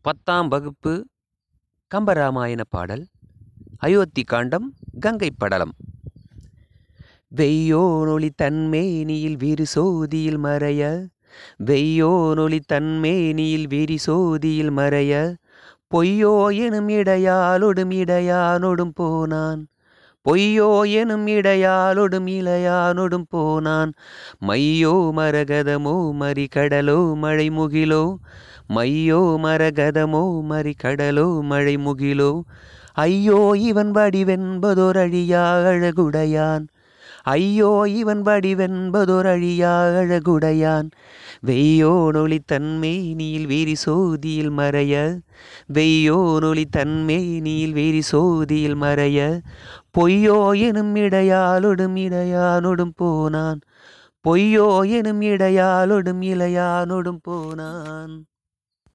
பத்தாம் வகுப்பு கம்பராமாயண பாடல் அயோத்தி காண்டம் கங்கை படலம் வெய்யோனொளி தன்மேனியில் விரு சோதியில் மறைய வெய்யோனொளி தன்மேனியில் விரி சோதியில் மறைய பொய்யோ எனும் இடையாலொடும் இடையானொடும் போனான் பொய்யோ எனும் இடையாலொடும் இளையானொடும் போனான் மையோ மரகதமோ மறி கடலோ மழை முகிலோ மையோ மரகதமோ மறி கடலோ மழை முகிலோ ஐயோ இவன் வடிவென்பதோர் அழியா அழகுடையான் ஐயோ இவன் வடிவென்பதோர் அழியா அழகுடையான் வெய்யோ நொளி தன்மேனியில் வீரி சோதியில் மறைய வெய்யோ நொளி தன்மேனியில் வீரி சோதியில் மறைய பொய்யோ எனும் இடையாலொடும் இடையானொடும் போனான் பொய்யோ எனும் இடையாலொடும் இளையானொடும் போனான்